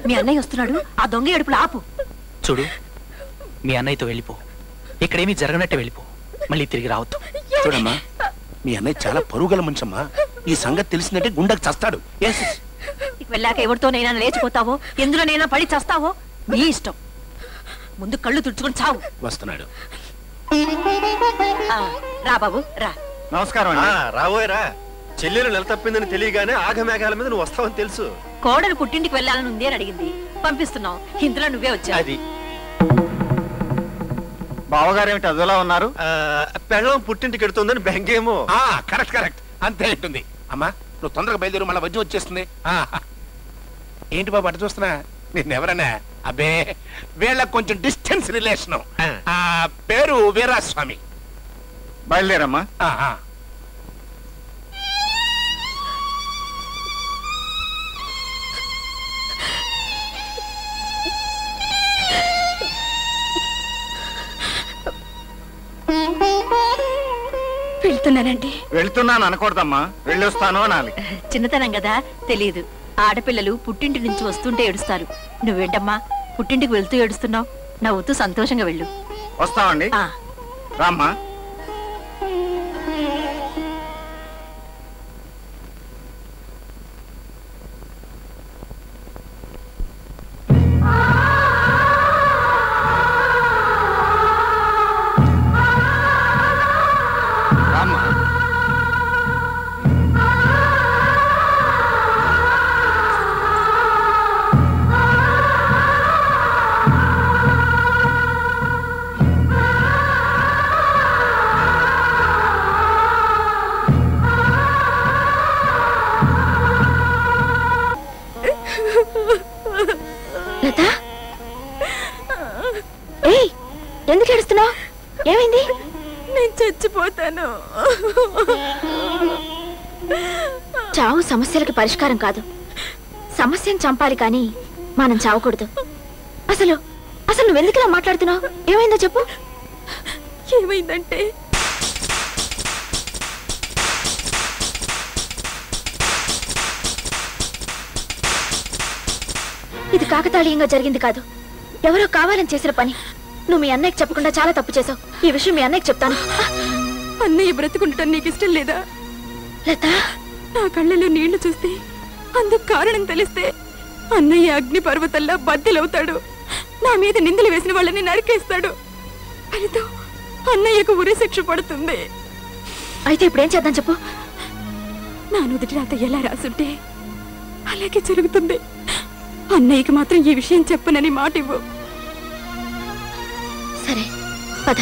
మీ అన్నయ్య వస్తున్నాడు ఆ దొంగ ఏడుపులు ఆపు చూడు మీ అన్నయ్యతో వెళ్ళిపో ఇక్కడేమీ జరగనట్టే వెళ్ళిపో మళ్ళీ తిరిగి రావద్దు చూడమ్మా మీ అన్నయ్య చాలా పరుగల మనిషమ్మా ఈ సంగతి తెలిసిందంటే గుండెకి చస్తాడు ఎస్ ఇక వెళ్ళాక ఎవరితోనైనా లేచిపోతావో ఎందులోనైనా పడి చస్తావో నీ ఇష్టం ముందు కళ్ళు తుడుచుకొని చావు వస్తున్నాడు ఆ, రా బాబు రా నమస్కారం ఆ, రాబోయరా చెల్లెలు నెల తప్పిందని తెలియగానే ఆగమేఘాల మీద నువ్వు వస్తావని తెలుసు కోడలు పుట్టింటికి వెళ్ళాలని ఉంది అని అడిగింది పంపిస్తున్నావు ఇందులో నువ్వే వచ్చావు అది బావగారు ఏమిటి అదోలా ఉన్నారు ఆ, పెళ్ళం పుట్టింటికి ఎడుతుందని బెంగేమో ఆ కరెక్ట్ కరెక్ట్ అంతే ఉంటుంది అమ్మా నువ్వు తొందరగా బయలుదేరు మళ్ళీ వజ్జం వచ్చేస్తుంది ఆ, ఏంటి బాబు అటు చూస్తున్నా నిన్నెవరన్నా అబ్బే వీళ్ళకి కొంచెం డిస్టెన్స్ రిలేషన్ ఆ పేరు వీరాస్వామి బయలుదేరమ్మా ఆ, ఆ. వెళ్తున్నానండి వెళ్తున్నాను అనకూడదమ్మా వెళ్ళొస్తాను అనాలి చిన్నతనం కదా తెలియదు ఆడపిల్లలు పుట్టింటి నుంచి వస్తుంటే ఏడుస్తారు నువ్వేంటమ్మా పుట్టింటికి వెళ్తూ ఏడుస్తున్నావు నవ్వుతూ సంతోషంగా వెళ్ళు వస్తామండి ఆ రామ్మా రామ్మా లత ఏయ్ ఎందుకు ఏడుస్తున్నావు ఏమైంది నేను చచ్చిపోతాను చావు సమస్యలకి పరిష్కారం కాదు సమస్యను చంపాలి కానీ మనం చావకూడదు అసలు అసలు నువ్వెందుకు ఇలా మాట్లాడుతున్నావు ఏమైందో చెప్పు ఏమైందంటే ఇది కాకతాళీయంగా జరిగింది కాదు ఎవరో కావాలని చేసిన పని నువ్వు మీ అన్నయ్యకి చెప్పకుండా చాలా తప్పు చేసావు ఈ విషయం మీ అన్నయ్యకి చెప్తాను అన్నయ్య బ్రతుకుండటం నీకు ఇష్టం లేదా లత నా కళ్ళలో నీళ్లు చూస్తే అందుకు కారణం తెలిస్తే అన్నయ్య అగ్ని పర్వతల్లా బద్దెలవుతాడు నా మీద నిందలు వేసిన వాళ్ళని నరికేస్తాడు ఫలితం అన్నయ్యకు ఉరి శిక్ష పడుతుంది అయితే ఇప్పుడు ఏం చేద్దాం చెప్పు నా నుదుటి రాత ఎలా రాసుంటే అలాగే జరుగుతుంది అన్నయ్యకి మాత్రం ఈ విషయం చెప్పనని మాట ఇవ్వు సరే పద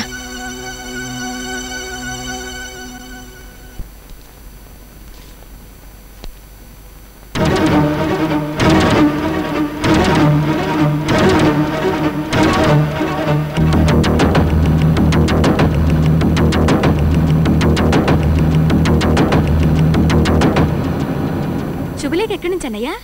శుభలేఖ ఎక్కడి నుంచి అన్నయ్యా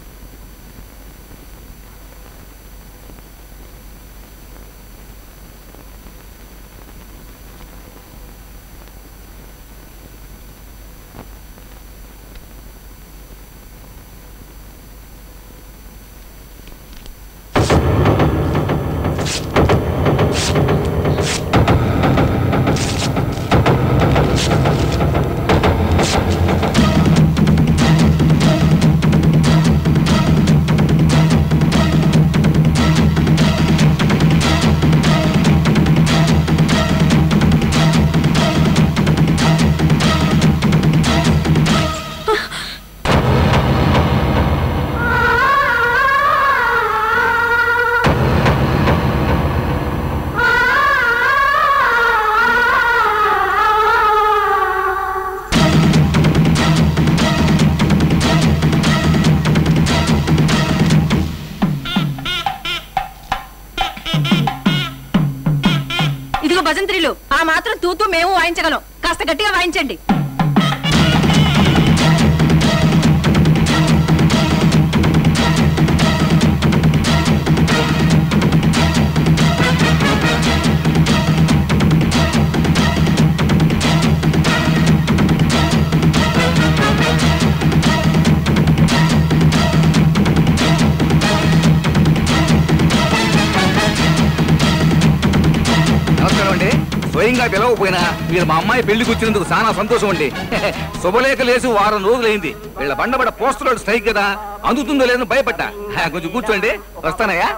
ఇదిగో భజంత్రిలు ఆ మాత్రం తూతూ మేము వాయించగలం కాస్త గట్టిగా వాయించండి పిలవకపోయినా మీరు మా అమ్మాయి పెళ్లికి వచ్చినందుకు చాలా సంతోషం అండి శుభలేఖ లేసి వారం రోజులైంది వీళ్ళ బండబడ పోస్టులు స్ట్రైక్ కదా అందుతుందో లేదని భయపడ్డా హా, కొంచెం కూర్చోండి వస్తానయ్యా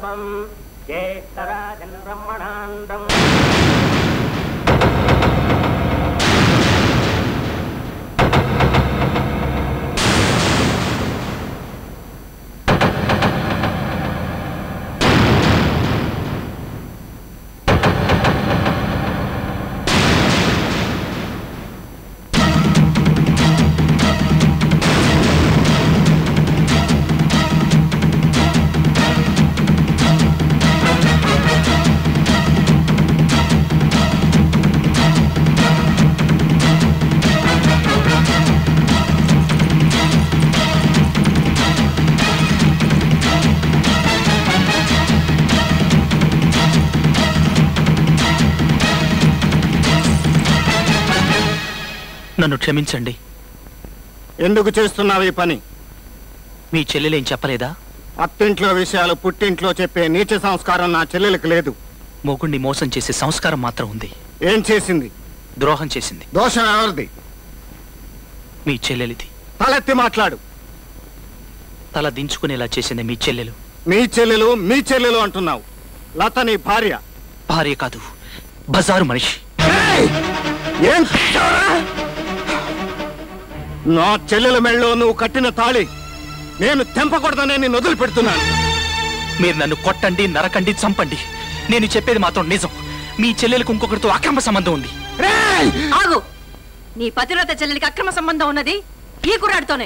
నన్ను క్షమించండి ఎందుకు చేస్తున్నావు ఈ పని మీ చెల్లెలేం చెప్పలేదా అత్తింట్లో విషయాలు పుట్టింట్లో చెప్పే నీచ సంస్కారం నా చెల్లెలకు లేదు మొగుణ్ణి మోసం చేసే సంస్కారం మాత్రం ఉంది ఏం చేసింది ద్రోహం చేసింది దోషం ఎవరిది మీ చెల్లెలిది తలెత్తి మాట్లాడు తల దించుకునేలా చేసింది మీ చెల్లెలు మీ చెల్లెలు మీ చెల్లెలు అంటున్నావు లత నీ భార్య భార్య కాదు బజారు మనిషి ఏం చేశావురా? నా చెల్లెల మెళ్ళలో నువ్వు కట్టిన తాళి నేను తెంపకూడదనే నేను వదిలి పెడుతున్నాను మీరు నన్ను కొట్టండి నరకండి చంపండి నేను చెప్పేది మాత్రం నిజం మీ చెల్లెలకు ఇంకొకరితో అక్రమ సంబంధం ఉంది ఆగు నీ పతివ్రత చెల్లెలికి అక్రమ సంబంధం ఉన్నది ఈ కుర్రాడితోనే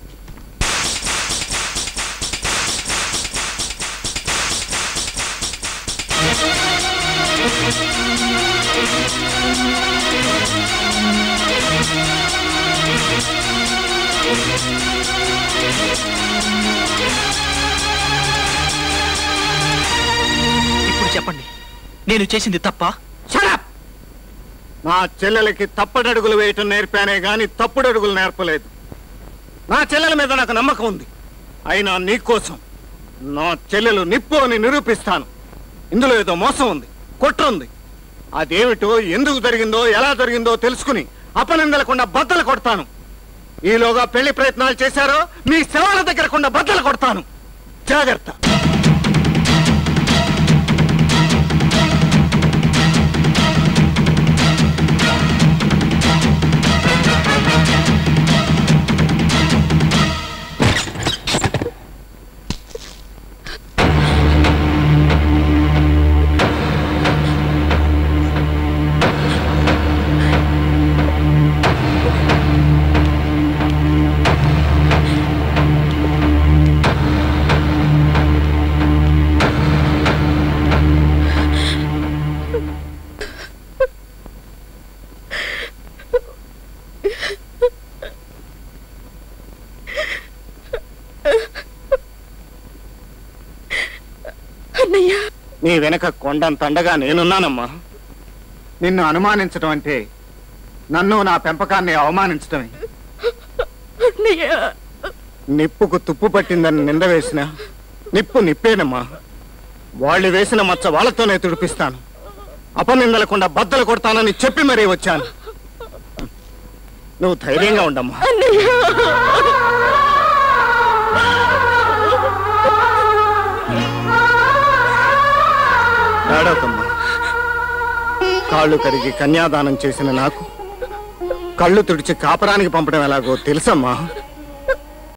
ఇప్పుడు చెప్పండి నేను చేసింది తప్ప నా చెల్లెలకి తప్పటడుగులు వేయటం నేర్పానే గాని తప్పుడడుగులు నేర్పలేదు నా చెల్లెల మీద నాకు నమ్మకం ఉంది అయినా నీకోసం నా చెల్లెలు నిప్పు అని నిరూపిస్తాను ఇందులో ఏదో మోసం ఉంది కుట్ర ఉంది అదేమిటో ఎందుకు జరిగిందో ఎలా జరిగిందో తెలుసుకుని అపనిందలకుండా బద్దలు కొడతాను ఈలోగా పెళ్లి ప్రయత్నాలు చేశారో మీ శవాల దగ్గరకుండా బద్దలు కొడతాను జాగ్రత్త అన్నయ్య నీ వెనక కొండంత అండగా నేనున్నానమ్మా నిన్ను అనుమానించడం అంటే నన్ను నా పెంపకాన్ని అవమానించడమే అన్నయ్య నిప్పుకు తుప్పు పట్టిందని నింద వేసిన నిప్పు నిప్పేనమ్మా వాళ్ళు వేసిన మచ్చ వాళ్ళతోనే తుడిపిస్తాను అపనిందలకుండా బద్దలు కొడతానని చెప్పి మరీ వచ్చాను నువ్వు ధైర్యంగా ఉండమ్మా ఏడవకమ్మా కాళ్ళు కడిగి కన్యాదానం చేసిన నాకు కళ్ళు తుడిచి కాపరానికి పంపడం ఎలాగో తెలుసమ్మా